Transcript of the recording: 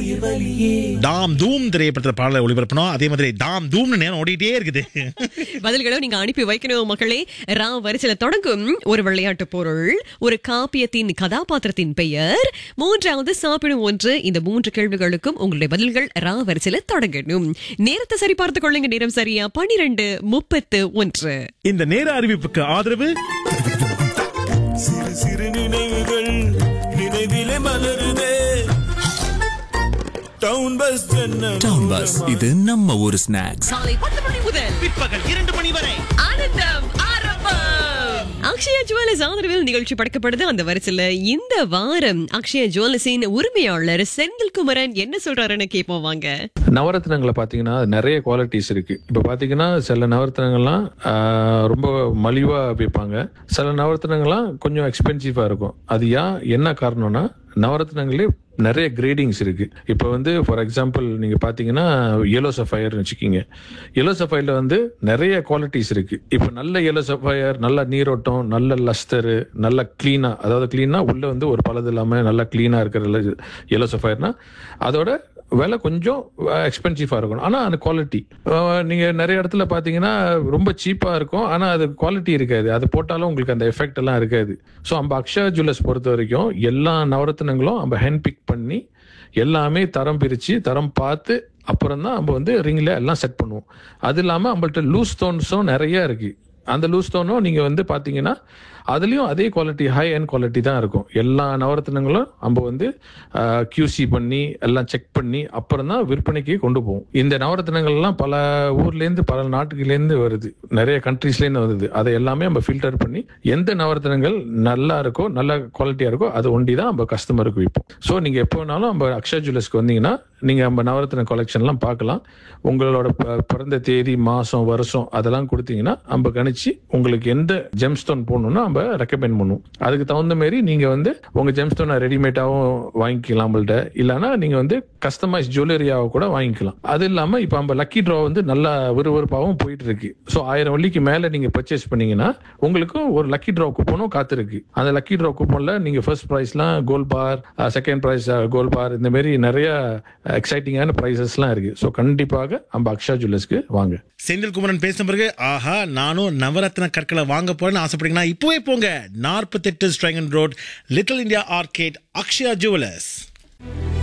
தாம் தூம் திரைப்படத்துல பாடலை ஒளிபரப்பணும் அதே மாதிரி தாம் தூம்னு நேரம் ஓடிட்டே இருக்குது பதில்களை நீங்க அனுப்பி வைக்கணும் மக்களே ரா வரிசையில தொடங்கும் ஒரு விளையாட்டு பொருள் ஒரு காப்பியத்தின் கதாபாத்திரத்தின் பெயர் மூன்றாவது சாப்பிடும் ஒன்று இந்த மூன்று கேள்விகளுக்கும் உங்களுடைய பதில்கள் ரா வரிசையில தொடங்கணும் நேரத்தை சரி பார்த்துக் கொள்ளுங்க நேரம் சரியா பனிரெண்டு முப்பத்து ஒன்று இந்த நேர அறிவிப்புக்கு ஆதரவு சிறு சிறு நினைவுகள் நினைவிலே மலருதே டவுன் பஸ் டவுன் பஸ் இது நம்ம ஊரு ஸ்நாக்ஸ் காலை பத்து மணி முதல் பிற்பகல் இரண்டு மணி வரை ஆனந்தம் ஆரம்பம் அக்ஷயா ஜுவல்லர்ஸ் ஆதரவில் நிகழ்ச்சி படைக்கப்படுது அந்த வரிசையில இந்த வாரம் அக்ஷயா ஜுவல்லர்ஸின் உரிமையாளர் செந்தில்குமரன் என்ன சொல்றாருன்னு கேட்போம் வாங்க நவரத்னங்களை பார்த்தீங்கன்னா நிறைய குவாலிட்டிஸ் இருக்கு இப்போ பார்த்தீங்கன்னா சில நவரத்னங்கள்லாம் ஆஹ், ரொம்ப மலிவா விற்பாங்க சில நவரத்னங்கள்லாம் கொஞ்சம் எக்ஸ்பென்சிவா இருக்கும் அது ஏன் என்ன காரணம்னா நவரத்னங்களே நிறைய கிரேடிங்ஸ் இருக்கு இப்போ வந்து ஃபார் எக்ஸாம்பிள் நீங்க பாத்தீங்கன்னா yellow sapphire வச்சுக்கிங்க yellow sapphire வந்து நிறைய குவாலிட்டிஸ் இருக்கு இப்போ நல்ல yellow sapphire நல்ல நீரோட்டம் நல்ல லஸ்டர் நல்ல கிளீனா அதாவது கிளீனா உள்ள வந்து ஒரு பழுது இல்லாம நல்லா கிளீனா இருக்கிற yellow sapphire அதோட விலை கொஞ்சம் எக்ஸ்பென்சிவாக இருக்கணும் ஆனால் அந்த குவாலிட்டி நீங்கள் நிறைய இடத்துல பார்த்தீங்கன்னா ரொம்ப சீப்பாக இருக்கும் ஆனால் அது குவாலிட்டி இருக்காது அது போட்டாலும் உங்களுக்கு அந்த எஃபெக்ட் எல்லாம் இருக்காது ஸோ நம்ம அக்ஷயா ஜுவல்லர்ஸ் பொறுத்த வரைக்கும் எல்லா நவரத்னங்களும் நம்ம ஹேண்ட் பிக் பண்ணி எல்லாமே தரம் பிரித்து தரம் பார்த்து அப்புறம் தான் நம்ம வந்து ரிங்கில் எல்லாம் செட் பண்ணுவோம் அது இல்லாமல் நம்மள்ட்ட லூஸ் ஸ்டோன்ஸும் நிறைய இருக்கு அந்த லூஸ் ஸ்டோனும் நீங்கள் வந்து பார்த்தீங்கன்னா அதுலேயும் அதே குவாலிட்டி ஹை அண்ட் குவாலிட்டி தான் இருக்கும் எல்லா நவரத்னங்களும் நம்ம வந்து கியூசி பண்ணி எல்லாம் செக் பண்ணி அப்புறம் தான் விற்பனைக்கு கொண்டு போவோம் இந்த நவரத்னங்கள்லாம் பல ஊர்லேருந்து பல நாட்டுக்குலேருந்து வருது நிறைய கண்ட்ரீஸ்லேருந்து வருது அதை எல்லாமே நம்ம ஃபில்டர் பண்ணி எந்த நவரத்னங்கள் நல்லா இருக்கோ நல்ல குவாலிட்டியாக இருக்கோ அது ஒண்டி தான் நம்ம கஸ்டமருக்கு விற்போம் ஸோ நீங்கள் எப்போ வேணாலும் நம்ம அக்ஷயா ஜுவல்லர்ஸ்க்கு வந்தீங்கன்னா நீங்கள் நம்ம நவரத்ன கலெக்ஷன்லாம் பார்க்கலாம் உங்களோட ப- பிறந்த தேதி மாதம் வருஷம் அதெல்லாம் கொடுத்தீங்கன்னா நம்ம கணிச்சு உங்களுக்கு எந்த ஜெம்ஸ்டோன் போடணும்னா நம்ம ரெக்கமெண்ட் பண்ணுவோம் அதுக்கு தகுந்த மாதிரி நீங்கள் வந்து உங்கள் ஜெம்ஸ்டோனை ரெடிமேடாகவும் வாங்கிக்கலாம் நம்மள்ட்ட இல்லைன்னா நீங்கள் வந்து கஸ்டமைஸ் ஜுவல்லரியாவை கூட வாங்கிக்கலாம் அது இல்லாமல் இப்போ நம்ம லக்கி ட்ரா வந்து நல்லா விறுவிறுப்பாகவும் போயிட்டு இருக்கு ஸோ ஆயிரம் வள்ளிக்கு மேலே நீங்கள் பர்ச்சேஸ் பண்ணீங்கன்னா உங்களுக்கும் ஒரு லக்கி ட்ரா கூப்பனும் காத்திருக்கு அந்த லக்கி ட்ரா கூப்பனில் நீங்கள் ஃபர்ஸ்ட் ப்ரைஸ்லாம் gold bar second prize gold bar இந்த மாதிரி நிறைய எக்ஸைட்டிங்கான ப்ரைஸஸ்லாம் இருக்கு ஸோ கண்டிப்பாக நம்ம அக்ஷயா ஜுவல்லர்ஸ்க்கு வாங்க செந்தில்குமரன் பேசின பிறகு ஆஹா நானும் நவரத்ன கற்களை வாங்க போறேன்னு ஆசைப்படுறீங்கன்னா இப்பவே போங்க நாற்பத்தெட்டு Serangoon Road Little India Arcade Akshaya jewellers